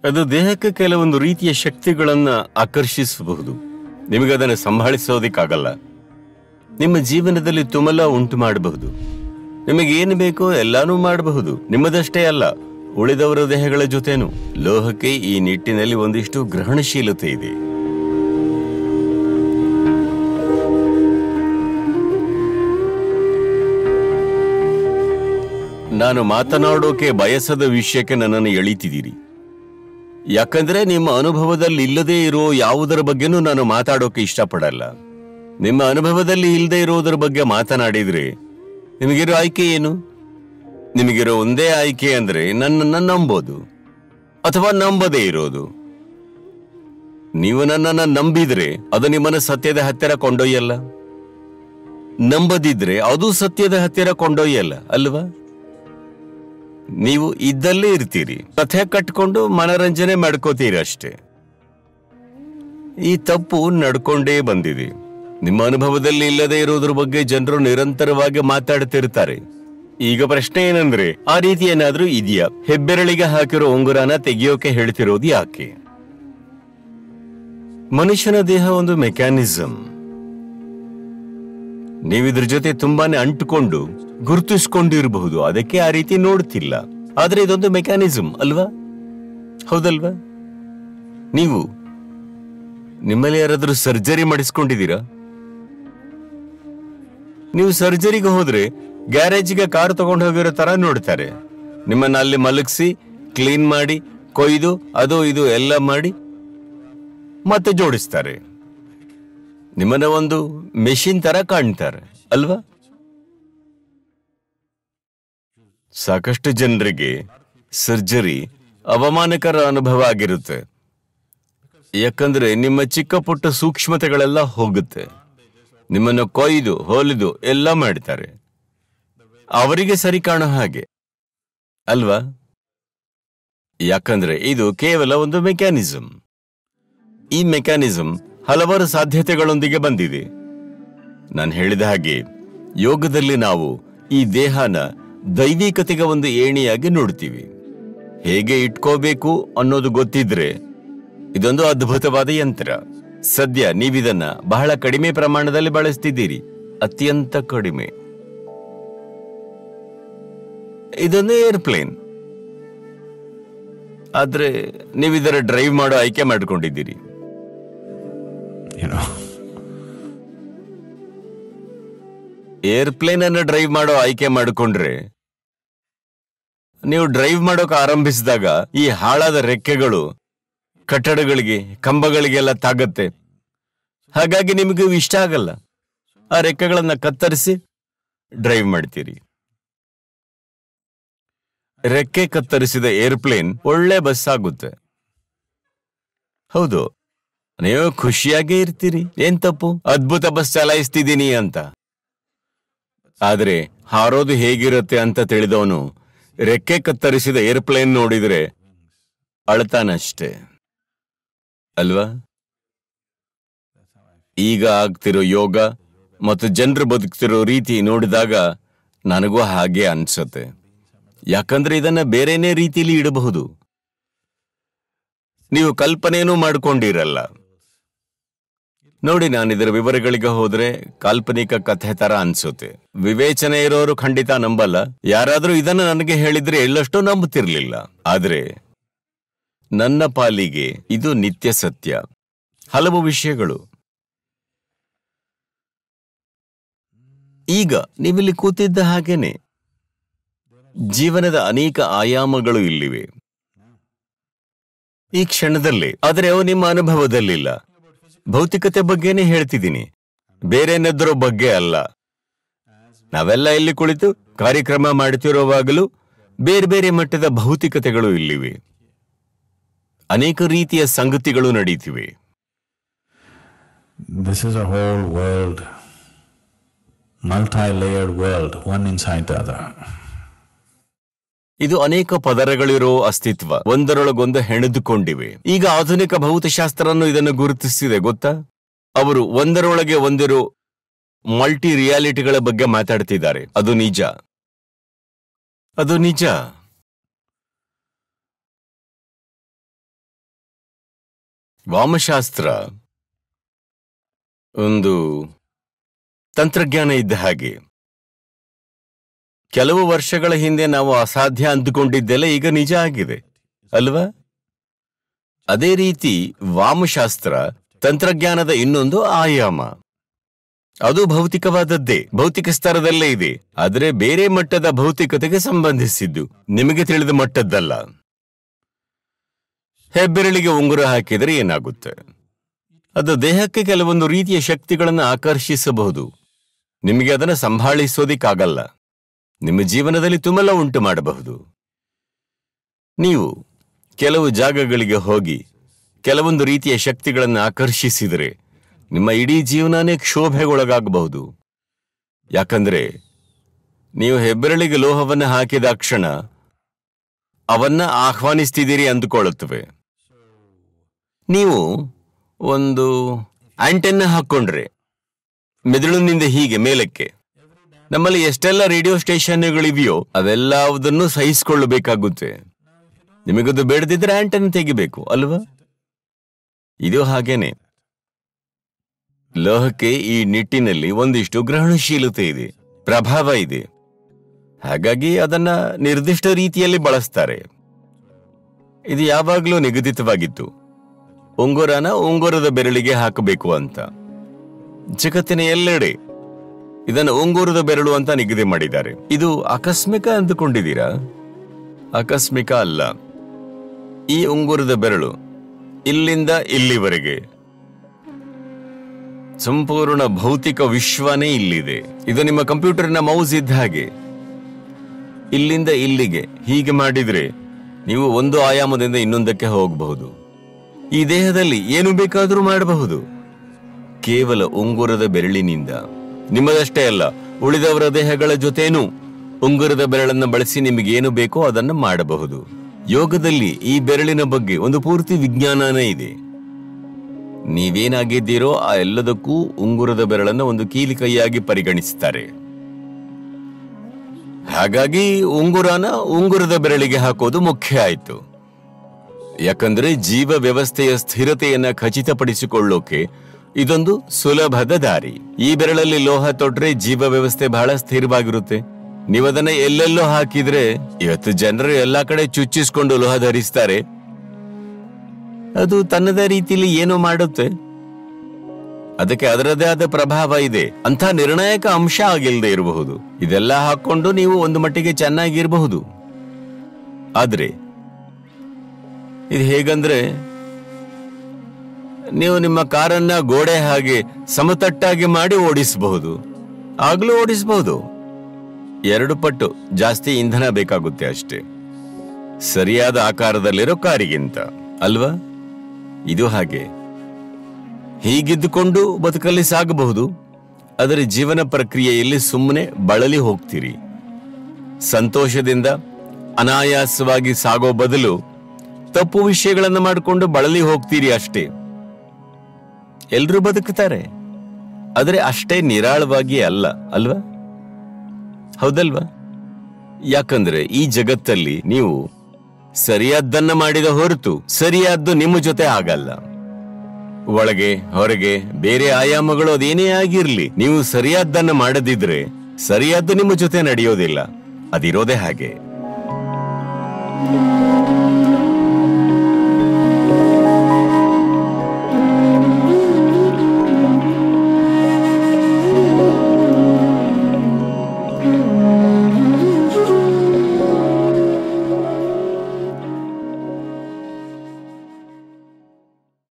ಅದು ದೇಹಕ್ಕೆ ಕೆಲವೊಂದು ರೀತಿಯ ಶಕ್ತಿಗಳನ್ನ ಆಕರ್ಷಿಸಬಹುದು ನಿಮಗೆ ಅದನ್ನು ಸಂಭಾಳಿಸೋದಿಕ್ಕಾಗಲ್ಲ ನಿಮ್ಮ ಜೀವನದಲ್ಲಿ ತುಮಲ ಉಂಟು ಮಾಡಬಹುದು ನಿಮಗೆ ಏನು ಬೇಕೋ ಎಲ್ಲಾನು ಮಾಡಬಹುದು ನಿಮ್ಮದಷ್ಟೇ ಅಲ್ಲ ಉಳಿದವರ ದೇಹಗಳ ಜೊತೆನೂ ಲೋಹಕ್ಕೆ ಈ ನಿಟ್ಟಿನಲ್ಲಿ ಒಂದಿಷ್ಟು ಗ್ರಹಣಶೀಲತೆ ಇದೆ ನಾನು ಮಾತನಾಡೋಕೆ ಬಯಸದ ವಿಷಯಕ್ಕೆ ನನ್ನನ್ನು ಎಳೀತಿದ್ದೀರಿ ಯಾಕಂದ್ರೆ ನಿಮ್ಮ ಅನುಭವದಲ್ಲಿ ಇಲ್ಲದೇ ಇರೋ ಯಾವುದರ ಬಗ್ಗೆನೂ ನಾನು ಮಾತಾಡೋಕೆ ಇಷ್ಟಪಡಲ್ಲ ನಿಮ್ಮ ಅನುಭವದಲ್ಲಿ ಇಲ್ಲದೆ ಇರೋದರ ಬಗ್ಗೆ ಮಾತನಾಡಿದ್ರೆ ನಿಮಗಿರೋ ಆಯ್ಕೆ ಏನು ನಿಮಗಿರೋ ಒಂದೇ ಆಯ್ಕೆ ಅಂದ್ರೆ ನನ್ನನ್ನ ನಂಬೋದು ಅಥವಾ ನಂಬದೇ ಇರೋದು ನೀವು ನನ್ನನ್ನ ನಂಬಿದ್ರೆ ಅದು ನಿಮ್ಮನ್ನ ಸತ್ಯದ ಹತ್ತಿರ ಕೊಂಡೊಯ್ಯಲ್ಲ ನಂಬದಿದ್ರೆ ಅದು ಸತ್ಯದ ಹತ್ತಿರ ಕೊಂಡೊಯ್ಯಲ್ಲ ಅಲ್ವಾ ನೀವು ಇದ್ದಲ್ಲೇ ಇರ್ತೀರಿ ಕಥೆ ಕಟ್ಕೊಂಡು ಮನರಂಜನೆ ಮಾಡ್ಕೋತೀರಿ ಅಷ್ಟೇ ಈ ತಪ್ಪು ನಡ್ಕೊಂಡೇ ಬಂದಿದೆ ನಿಮ್ಮ ಅನುಭವದಲ್ಲಿ ಇಲ್ಲದೆ ಇರೋದ್ರ ಬಗ್ಗೆ ಜನರು ನಿರಂತರವಾಗಿ ಮಾತಾಡ್ತಿರ್ತಾರೆ ಈಗ ಪ್ರಶ್ನೆ ಏನಂದ್ರೆ ಆ ರೀತಿ ಏನಾದ್ರೂ ಇದೆಯಾ ಹೆಬ್ಬೆರಳಿಗೆ ಹಾಕಿರೋ ಉಂಗುರನ ತೆಗೆಯೋಕೆ ಹೇಳ್ತಿರೋದು ಯಾಕೆ ಮನುಷ್ಯನ ದೇಹ ಒಂದು ಮೆಕ್ಯಾನಿಸಮ್ ನೀವಿದ್ರ ಜೊತೆ ತುಂಬಾನೇ ಅಂಟುಕೊಂಡು ಗುರುತಿಸ್ಕೊಂಡಿರಬಹುದು ಅದಕ್ಕೆ ಆ ರೀತಿ ನೋಡ್ತಿಲ್ಲ ಆದ್ರೆ ಇದೊಂದು ಮೆಕ್ಯಾನಿಸಮ್ ಅಲ್ವಾ ಹೌದಲ್ವಾ ನೀವು ನಿಮ್ಮಲ್ಲಿ ಯಾರಾದ್ರೂ ಸರ್ಜರಿ ಮಾಡಿಸ್ಕೊಂಡಿದ್ದೀರಾ ನೀವು ಸರ್ಜರಿಗೆ ಹೋದ್ರೆ ಗ್ಯಾರೇಜ್ಗೆ ಕಾರ್ ತಗೊಂಡು ಹೋಗಿರೋ ತರ ನೋಡ್ತಾರೆ ನಿಮ್ಮನ್ನ ಅಲ್ಲಿ ಮಲಗಿಸಿ ಕ್ಲೀನ್ ಮಾಡಿ ಕೊಯ್ದು ಅದು ಇದು ಎಲ್ಲ ಮಾಡಿ ಮತ್ತೆ ಜೋಡಿಸ್ತಾರೆ ನಿಮ್ಮನ್ನ ಒಂದು ಮೆಷಿನ್ ತರ ಕಾಣ್ತಾರೆ ಅಲ್ವಾ ಸಾಕಷ್ಟು ಜನರಿಗೆ ಸರ್ಜರಿ ಅವಮಾನಕರ ಅನುಭವ ಆಗಿರುತ್ತೆ ಯಾಕಂದ್ರೆ ನಿಮ್ಮ ಚಿಕ್ಕ ಪುಟ್ಟ ಸೂಕ್ಷ್ಮತೆಗಳೆಲ್ಲ ಹೋಗುತ್ತೆ ನಿಮ್ಮನ್ನು ಕೊಯ್ದು ಹೊಲಿದು ಎಲ್ಲ ಮಾಡ್ತಾರೆ ಅವರಿಗೆ ಸರಿ ಕಾಣೋ ಹಾಗೆ ಅಲ್ವಾ ಯಾಕಂದ್ರೆ ಇದು ಕೇವಲ ಒಂದು ಮೆಕ್ಯಾನಿಸಮ್ ಈ ಮೆಕ್ಯಾನಿಸಮ್ ಹಲವಾರು ಸಾಧ್ಯತೆಗಳೊಂದಿಗೆ ಬಂದಿದೆ ನಾನು ಹೇಳಿದ ಹಾಗೆ ಯೋಗದಲ್ಲಿ ನಾವು ಈ ದೇಹನ ದೈವಿಕತೆಗೆ ಒಂದು ಏಣಿಯಾಗಿ ನೋಡ್ತೀವಿ ಹೇಗೆ ಇಟ್ಕೋಬೇಕು ಅನ್ನೋದು ಗೊತ್ತಿದ್ರೆ ಇದೊಂದು ಅದ್ಭುತವಾದ ಯಂತ್ರ ಸದ್ಯ ನೀವಿದನ್ನ ಬಹಳ ಕಡಿಮೆ ಪ್ರಮಾಣದಲ್ಲಿ ಬಳಸ್ತಿದ್ದೀರಿ ಅತ್ಯಂತ ಕಡಿಮೆ ಇದೊಂದು ಏರ್ಪ್ಲೇನ್ ಆದ್ರೆ ನೀವಿದರ ಡ್ರೈವ್ ಮಾಡೋ ಆಯ್ಕೆ ಮಾಡ್ಕೊಂಡಿದ್ದೀರಿ you know. ಏರ್ಪ್ಲೇನ್ ಅನ್ನು ಡ್ರೈವ್ ಮಾಡೋ ಆಯ್ಕೆ ಮಾಡಿಕೊಂಡ್ರೆ ನೀವು ಡ್ರೈವ್ ಮಾಡೋಕೆ ಆರಂಭಿಸಿದಾಗ ಈ ಹಾಳಾದ ರೆಕ್ಕೆಗಳು ಕಟ್ಟಡಗಳಿಗೆ ಕಂಬಗಳಿಗೆಲ್ಲ ತಾಗತ್ತೆ ಹಾಗಾಗಿ ನಿಮಗೆ ಇವು ಇಷ್ಟ ಆಗಲ್ಲ ಆ ರೆಕ್ಕೆಗಳನ್ನ ಕತ್ತರಿಸಿ ಡ್ರೈವ್ ಮಾಡ್ತೀರಿ ರೆಕ್ಕೆ ಕತ್ತರಿಸಿದ ಏರ್ಪ್ಲೇನ್ ಒಳ್ಳೆ ಬಸ್ ಆಗುತ್ತೆ ಹೌದು ನೀವು ಖುಷಿಯಾಗೇ ಇರ್ತೀರಿ ಏನ್ ತಪ್ಪು ಅದ್ಭುತ ಬಸ್ ಚಲಾಯಿಸ್ತಿದ್ದೀನಿ ಅಂತ ಆದ್ರೆ ಹಾರೋದು ಹೇಗಿರುತ್ತೆ ಅಂತ ತಿಳಿದವನು ರೆಕ್ಕೆ ಕತ್ತರಿಸಿದ ಏರ್ಪ್ಲೇನ್ ನೋಡಿದ್ರೆ ಅಳ್ತಾನಷ್ಟೇ ಅಲ್ವಾ ಈಗ ಆಗ್ತಿರೋ ಯೋಗ ಮತ್ತು ಜನರು ಬದುಕ್ತಿರೋ ರೀತಿ ನೋಡಿದಾಗ ನನಗೂ ಹಾಗೆ ಅನ್ಸುತ್ತೆ ಯಾಕಂದ್ರೆ ಇದನ್ನ ಬೇರೆನೇ ರೀತಿಲಿ ಇಡಬಹುದು ನೀವು ಕಲ್ಪನೆನೂ ಮಾಡ್ಕೊಂಡಿರಲ್ಲ ನೋಡಿ ನಾನು ಇದರ ವಿವರಗಳಿಗೆ ಹೋದ್ರೆ ಕಾಲ್ಪನಿಕ ಕಥೆ ತರ ಅನ್ಸುತ್ತೆ ವಿವೇಚನೆ ಇರೋರು ಖಂಡಿತ ನಂಬಲ್ಲ ಯಾರಾದ್ರೂ ಇದನ್ನ ನನಗೆ ಹೇಳಿದ್ರೆ ಎಳ್ಳಷ್ಟು ನಂಬುತ್ತಿರ್ಲಿಲ್ಲ ಆದ್ರೆ ನನ್ನ ಪಾಲಿಗೆ ಇದು ನಿತ್ಯ ಸತ್ಯ ಹಲವು ವಿಷಯಗಳು ಈಗ ನೀವಿಲ್ಲಿ ಕೂತಿದ್ದ ಹಾಗೇನೆ ಜೀವನದ ಅನೇಕ ಆಯಾಮಗಳು ಇಲ್ಲಿವೆ ಈ ಕ್ಷಣದಲ್ಲಿ ಆದರೆ ಅವು ನಿಮ್ಮ ಅನುಭವದಲ್ಲಿಲ್ಲ ಭೌತಿಕತೆ ಬಗ್ಗೆನೇ ಹೇಳ್ತಿದ್ದೀನಿ ಬೇರೆನೆದ್ದರೋ ಬಗ್ಗೆ ಅಲ್ಲ ನಾವೆಲ್ಲ ಇಲ್ಲಿ ಕುಳಿತು ಕಾರ್ಯಕ್ರಮ ಮಾಡುತ್ತಿರುವಾಗಲೂ ಬೇರೆ ಬೇರೆ ಮಟ್ಟದ ಭೌತಿಕತೆಗಳು ಇಲ್ಲಿವೆ ಅನೇಕ ರೀತಿಯ ಸಂಗತಿಗಳು ನಡೀತಿವೆ This is a whole world, multi layered world, one inside the other. ಇದು ಅನೇಕ ಪದರಗಳಿರೋ ಅಸ್ತಿತ್ವ ಒಂದರೊಳಗೊಂದು ಹೆಣೆದುಕೊಂಡಿವೆ ಈಗ ಆಧುನಿಕ ಭೌತಶಾಸ್ತ್ರನು ಇದನ್ನು ಗುರುತಿಸಿದೆ ಗೊತ್ತಾ ಅವರು ಒಂದರೊಳಗೆ ಒಂದಿರೋ ಮಲ್ಟಿ ರಿಯಾಲಿಟಿಗಳ ಬಗ್ಗೆ ಮಾತಾಡ್ತಿದ್ದಾರೆ ಅದು ನಿಜ ಅದು ನಿಜ ವಾಮಶಾಸ್ತ್ರ ಒಂದು ತಂತ್ರಜ್ಞಾನ ಇದ್ದ ಹಾಗೆ ಕೆಲವು ವರ್ಷಗಳ ಹಿಂದೆ ನಾವು ಅಸಾಧ್ಯ ಅಂದುಕೊಂಡಿದ್ದೆಲ್ಲ ಈಗ ನಿಜ ಆಗಿದೆ ಅಲ್ವಾ ಅದೇ ರೀತಿ ವಾಮಶಾಸ್ತ್ರ ತಂತ್ರಜ್ಞಾನದ ಇನ್ನೊಂದು ಆಯಾಮ ಅದು ಭೌತಿಕವಾದದ್ದೇ ಭೌತಿಕ ಸ್ತರದಲ್ಲೇ ಇದೆ ಆದರೆ ಬೇರೆ ಮಟ್ಟದ ಭೌತಿಕತೆಗೆ ಸಂಬಂಧಿಸಿದ್ದು ನಿಮಗೆ ತಿಳಿದ ಮಟ್ಟದ್ದಲ್ಲ ಹೆಬ್ಬೆರಳಿಗೆ ಉಂಗುರ ಹಾಕಿದರೆ ಏನಾಗುತ್ತೆ ಅದು ದೇಹಕ್ಕೆ ಕೆಲವೊಂದು ರೀತಿಯ ಶಕ್ತಿಗಳನ್ನು ಆಕರ್ಷಿಸಬಹುದು ನಿಮಗೆ ಅದನ್ನು ಸಂಭಾಳಿಸೋದಿಕ್ಕಾಗಲ್ಲ ನಿಮ್ಮ ಜೀವನದಲ್ಲಿ ತುಮಲ ಉಂಟು ಮಾಡಬಹುದು ನೀವು ಕೆಲವು ಜಾಗಗಳಿಗೆ ಹೋಗಿ ಕೆಲವೊಂದು ರೀತಿಯ ಶಕ್ತಿಗಳನ್ನು ಆಕರ್ಷಿಸಿದರೆ ನಿಮ್ಮ ಇಡೀ ಜೀವನನೇ ಕ್ಷೋಭೆಗೊಳಗಾಗಬಹುದು ಯಾಕಂದ್ರೆ ನೀವು ಹೆಬ್ಬೆರಳಿಗೆ ಲೋಹವನ್ನು ಹಾಕಿದ ಕ್ಷಣ ಅವನ್ನ ಆಹ್ವಾನಿಸ್ತಿದ್ದೀರಿ ಅಂದುಕೊಳ್ಳುತ್ತವೆ ನೀವು ಒಂದು ಆಂಟೆನ್ನ ಹಾಕೊಂಡ್ರೆ ಮೆದುಳಿನಿಂದ ಹೀಗೆ ಮೇಲಕ್ಕೆ ನಮ್ಮಲ್ಲಿ ಎಷ್ಟೆಲ್ಲ ರೇಡಿಯೋ ಸ್ಟೇಷನ್ಗಳಿವೆಯೋ ಅವೆಲ್ಲವುದನ್ನು ಸಹಿಸಿಕೊಳ್ಳಬೇಕಾಗುತ್ತೆ ನಿಮಗದು ಬೇಡದಿದ್ರೆ ಆಂಟೆನ್ ತೆಗಿಬೇಕು ಅಲ್ವಾ ಇದು ಹಾಗೇನೆ ಲೋಹಕ್ಕೆ ಈ ನಿಟ್ಟಿನಲ್ಲಿ ಒಂದಿಷ್ಟು ಗ್ರಹಣಶೀಲತೆ ಇದೆ ಪ್ರಭಾವ ಇದೆ ಹಾಗಾಗಿ ಅದನ್ನ ನಿರ್ದಿಷ್ಟ ರೀತಿಯಲ್ಲಿ ಬಳಸ್ತಾರೆ ಇದು ಯಾವಾಗಲೂ ನಿಗದಿತವಾಗಿತ್ತು ಉಂಗುರನ ಉಂಗುರದ ಬೆರಳಿಗೆ ಹಾಕಬೇಕು ಅಂತ ಜಗತ್ತಿನ ಎಲ್ಲೆಡೆ ಇದನ್ನು ಉಂಗುರದ ಬೆರಳು ಅಂತ ನಿಗದಿ ಮಾಡಿದ್ದಾರೆ ಇದು ಆಕಸ್ಮಿಕ ಅಂದುಕೊಂಡಿದ್ದೀರಾ ಆಕಸ್ಮಿಕ ಅಲ್ಲ ಈ ಉಂಗುರದ ಬೆರಳು ಇಲ್ಲಿಂದ ಇಲ್ಲಿವರೆಗೆ ಸಂಪೂರ್ಣ ಭೌತಿಕ ವಿಶ್ವನೇ ಇಲ್ಲಿದೆ ಇದು ನಿಮ್ಮ ಕಂಪ್ಯೂಟರ್ನ ಮೌಸ್ ಇದ್ದ ಹಾಗೆ ಇಲ್ಲಿಂದ ಇಲ್ಲಿಗೆ ಹೀಗೆ ಮಾಡಿದ್ರೆ ನೀವು ಒಂದು ಆಯಾಮದಿಂದ ಇನ್ನೊಂದಕ್ಕೆ ಹೋಗಬಹುದು ಈ ದೇಹದಲ್ಲಿ ಏನು ಬೇಕಾದರೂ ಮಾಡಬಹುದು ಕೇವಲ ಉಂಗುರದ ಬೆರಳಿನಿಂದ ನಿಮ್ಮದಷ್ಟೇ ಅಲ್ಲ ಉಳಿದವರ ದೇಹಗಳ ಜೊತೆನೂ ಉಂಗುರದ ಬೆರಳನ್ನು ಬಳಸಿ ನಿಮಗೇನು ಬೇಕೋ ಅದನ್ನು ಮಾಡಬಹುದು ಯೋಗದಲ್ಲಿ ಈ ಬೆರಳಿನ ಬಗ್ಗೆ ಒಂದು ಪೂರ್ತಿ ವಿಜ್ಞಾನನೇ ಇದೆ ನೀವೇನಾಗಿದ್ದೀರೋ ಆ ಎಲ್ಲದಕ್ಕೂ ಉಂಗುರದ ಬೆರಳನ್ನು ಒಂದು ಕೀಲಿ ಕೈಯಾಗಿ ಪರಿಗಣಿಸುತ್ತಾರೆ ಹಾಗಾಗಿ ಉಂಗುರನ ಉಂಗುರದ ಬೆರಳಿಗೆ ಹಾಕೋದು ಮುಖ್ಯ ಆಯ್ತು ಯಾಕಂದ್ರೆ ಜೀವ ವ್ಯವಸ್ಥೆಯ ಸ್ಥಿರತೆಯನ್ನ ಖಚಿತಪಡಿಸಿಕೊಳ್ಳೋಕೆ ಇದೊಂದು ಸುಲಭದ ದಾರಿ ಈ ಬೆರಳಲ್ಲಿ ಲೋಹ ತೊಟ್ರೆ ಜೀವ ವ್ಯವಸ್ಥೆ ಬಹಳ ಸ್ಥಿರವಾಗಿರುತ್ತೆ ನೀವದನ್ನ ಎಲ್ಲೆಲ್ಲೋ ಹಾಕಿದ್ರೆ ಇವತ್ತು ಜನರು ಎಲ್ಲಾ ಕಡೆ ಚುಚ್ಚಿಸ್ಕೊಂಡು ಲೋಹ ಧರಿಸ್ತಾರೆ ಅದು ತನ್ನದೇ ರೀತಿಯಲ್ಲಿ ಏನೋ ಮಾಡುತ್ತೆ ಅದಕ್ಕೆ ಅದರದೇ ಆದ ಪ್ರಭಾವ ಇದೆ ಅಂತ ನಿರ್ಣಾಯಕ ಅಂಶ ಆಗಿಲ್ಲದೆ ಇರಬಹುದು ಇದೆಲ್ಲ ಹಾಕೊಂಡು ನೀವು ಒಂದು ಮಟ್ಟಿಗೆ ಚೆನ್ನಾಗಿರಬಹುದು ಆದ್ರೆ ಇದು ಹೇಗಂದ್ರೆ ನೀವು ನಿಮ್ಮ ಕಾರನ್ನ ಗೋಡೆ ಹಾಗೆ ಸಮತಟ್ಟಾಗಿ ಮಾಡಿ ಓಡಿಸಬಹುದು ಆಗ್ಲೂ ಓಡಿಸಬಹುದು ಎರಡು ಪಟ್ಟು ಜಾಸ್ತಿ ಇಂಧನ ಬೇಕಾಗುತ್ತೆ ಅಷ್ಟೇ ಸರಿಯಾದ ಆಕಾರದಲ್ಲಿರೋ ಕಾರಿಗಿಂತ ಅಲ್ವಾ ಇದು ಹಾಗೆ ಹೀಗಿದ್ದುಕೊಂಡು ಬದುಕಲ್ಲಿ ಸಾಗಬಹುದು ಆದರೆ ಜೀವನ ಪ್ರಕ್ರಿಯೆಯಲ್ಲಿ ಸುಮ್ಮನೆ ಬಳಲಿ ಹೋಗ್ತೀರಿ ಸಂತೋಷದಿಂದ ಅನಾಯಾಸವಾಗಿ ಸಾಗೋ ಬದಲು ತಪ್ಪು ವಿಷಯಗಳನ್ನು ಮಾಡಿಕೊಂಡು ಬಳಲಿ ಹೋಗ್ತೀರಿ ಅಷ್ಟೇ ಎಲ್ರೂ ಬದುಕುತ್ತಾರೆ ಆದರೆ ಅಷ್ಟೇ ನಿರಾಳವಾಗಿ ಅಲ್ಲ ಅಲ್ವಾ ಹೌದಲ್ವಾ ಯಾಕಂದ್ರೆ ಈ ಜಗತ್ತಲ್ಲಿ ನೀವು ಸರಿಯಾದ್ದನ್ನ ಮಾಡಿದ ಹೊರತು ಸರಿಯಾದ್ದು ನಿಮ್ಮ ಜೊತೆ ಆಗಲ್ಲ ಒಳಗೆ ಹೊರಗೆ ಬೇರೆ ಆಯಾಮಗಳು ಅದೇನೇ ಆಗಿರ್ಲಿ ನೀವು ಸರಿಯಾದ್ದನ್ನ ಮಾಡದಿದ್ರೆ ಸರಿಯಾದ್ದು ನಿಮ್ಮ ಜೊತೆ ನಡೆಯೋದಿಲ್ಲ ಅದಿರೋದೇ ಹಾಗೆ